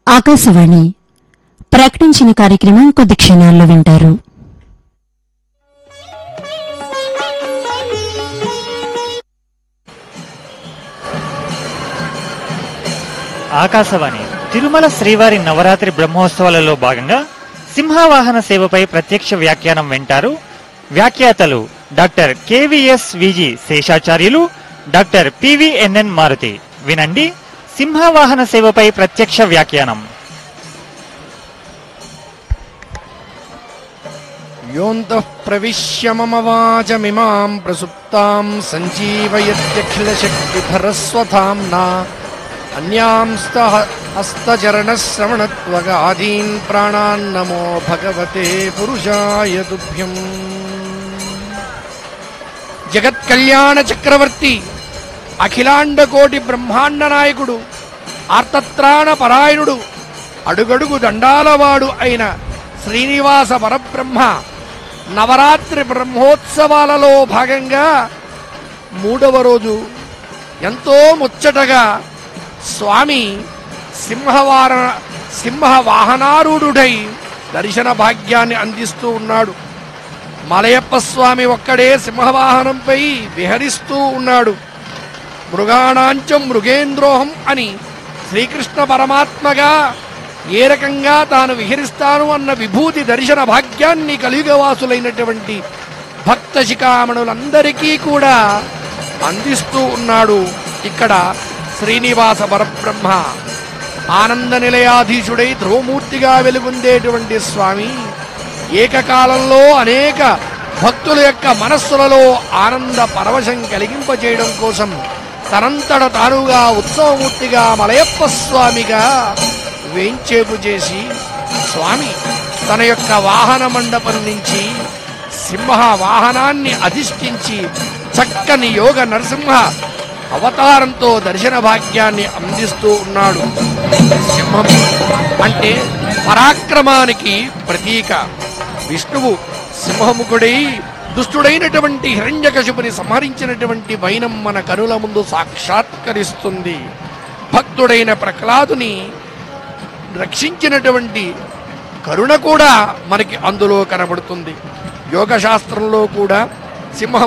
ఆకాశవాణి ప్రకటించిన కార్యక్రమం కొద్ది క్షణాల్లో వింటారు ఆకాశవాణి తిరుమల శ్రీవారి నవరాత్రి బ్రహ్మోత్సవాలలో భాగంగా సింహవాహన సేవపై ప్రత్యక్ష వ్యాఖ్యానం వింటారు వ్యాఖ్యాతలు doctor KVS VG Seshacharyulu doctor PVNN Maruti వినండి సింహవాహన సేవపై ప్రత్యక్ష వ్యాఖ్యానం योऽन्तः प्रविश्य मम वाचमिमाम् प्रसुप्ताम् सञ्जीवयत्यखिलशक्तिधरस्वधाम्ना अन्यांस्तः हस्तचरणश्रवणत्वगादीन् प्राणान्नमो भगवते पुरुषाय तुभ्यम् జగత్కళ్యాణ చక్రవర్తి అఖిలాండ కోటి బ్రహ్మాండ నాయకుడు ఆర్తత్రాణ పరాయణుడు అడుగడుగు దండాలవాడు అయిన శ్రీనివాస పరబ్రహ్మ నవరాత్రి బ్రహ్మోత్సవాలలో భాగంగా మూడవ రోజు ఎంతో ముచ్చటగా స్వామి సింహవార సింహ వాహనారూఢుడై దర్శన భాగ్యాన్ని అందిస్తూ ఉన్నాడు మలయప్ప స్వామి ఒక్కడే సింహవాహనంపై విహరిస్తూ ఉన్నాడు మృగాణాంచం మృగేంద్రోహం అని శ్రీకృష్ణ పరమాత్మగా ఏ రకంగా తాను విహరిస్తాను అన్న విభూతి దర్శన భాగ్యాన్ని కలియుగవాసులైనటువంటి భక్త శిఖామణులందరికీ కూడా అందిస్తూ ఉన్నాడు ఇక్కడ శ్రీనివాస పరబ్రహ్మ ఆనంద నిలయాధీశుడై ధ్రువమూర్తిగా వెలుగొందేటువంటి స్వామి ఏకకాలంలో అనేక భక్తుల యొక్క మనస్సులలో ఆనంద పరవశం కలిగింపచేయడం కోసం తనంతట తానుగా ఉత్సవమూర్తిగా మలయప్ప స్వామిగా వేంచేపు చేసి స్వామి తన యొక్క వాహన మండపం నుంచి సింహ వాహనాన్ని అధిష్ఠించి చక్కని యోగ నరసింహ అవతారంతో దర్శన భాగ్యాన్ని అందిస్తూ ఉన్నాడు సింహం అంటే పరాక్రమానికి ప్రతీక విష్ణువు సింహముఖుడై దుష్టుడైనటువంటి హిరణ్యకశిపుని సంహరించినటువంటి వైనం మన కనుల ముందు సాక్షాత్కరిస్తుంది భక్తుడైన ప్రహ్లాదుని రక్షించినటువంటి కరుణ కూడా మనకి అందులో కనబడుతుంది యోగ శాస్త్రంలో కూడా సింహం